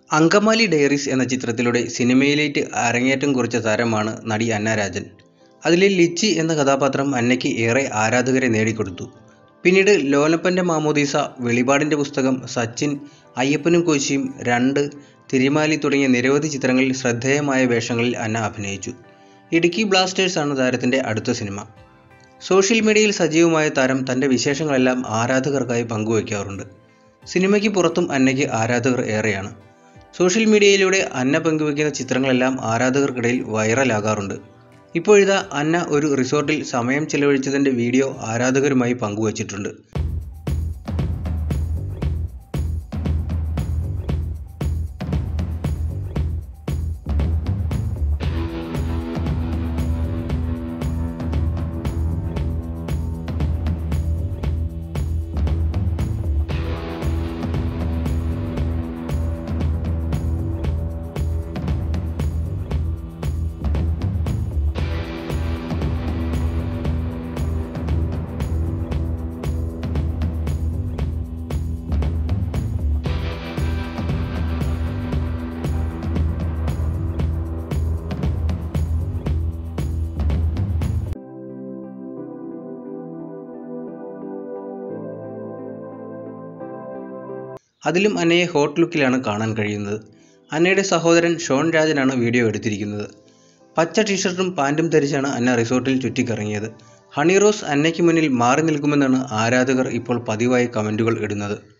Angamaly diaries എന്ന ചിത്രത്തിലൂടെ സിനിമയിലേക്ക് അരങ്ങേറ്റം കുറിച്ച താരമാണ് നടി അന്ന രാജൻ അതിലെ ലിച്ചി എന്ന കഥാപാത്രം അന്നയ്ക്ക് ഏറെ ആരാധകരെ നേടിക്കൊടുത്തു പിന്നീട് ലോലപ്പൻ്റെ മാമോദീസ വെളിപാടിൻ്റെ പുസ്തകം സച്ചിൻ അയ്യപ്പനും കോശിയും രണ്ട് തിരുമാലി തുടങ്ങിയ നിരവധി ചിത്രങ്ങളിൽ ശ്രദ്ധേയമായ വേഷങ്ങളിൽ അന്ന അഭിനയിച്ചു ഇടുക്കി ബ്ലാസ്റ്റേഴ്സ് ആണ് താരത്തിൻ്റെ അടുത്ത സിനിമ സോഷ്യൽ മീഡിയയിൽ സജീവമായ താരം തൻ്റെ വിശേഷങ്ങളെല്ലാം ആരാധകർക്കായി പങ്കുവയ്ക്കാറുണ്ട് സിനിമയ്ക്ക് പുറത്തും അന്നയ്ക്ക് ആരാധകർ ഏറെയാണ് സോഷ്യൽ മീഡിയയിലൂടെ അന്ന പങ്കുവയ്ക്കുന്ന ചിത്രങ്ങളെല്ലാം ആരാധകർക്കിടയിൽ വൈറലാകാറുണ്ട് ഇപ്പോഴിതാ അന്ന ഒരു റിസോർട്ടിൽ സമയം ചെലവഴിച്ചതിൻ്റെ വീഡിയോ ആരാധകരുമായി പങ്കുവച്ചിട്ടുണ്ട് അതിലും അന്നയെ ഹോട്ട് ലുക്കിലാണ് കാണാൻ കഴിയുന്നത് അന്നയുടെ സഹോദരൻ ഷോൺ രാജനാണ് വീഡിയോ എടുത്തിരിക്കുന്നത് പച്ച ടീഷർട്ടും പാൻറ്റും ധരിച്ചാണ് അന്ന റിസോർട്ടിൽ ചുറ്റിക്കറങ്ങിയത് ഹണി റോസ് അന്നയ്ക്ക് മുന്നിൽ മാറി നിൽക്കുമെന്നാണ് ആരാധകർ ഇപ്പോൾ പതിവായി കമൻറ്റുകൾ ഇടുന്നത്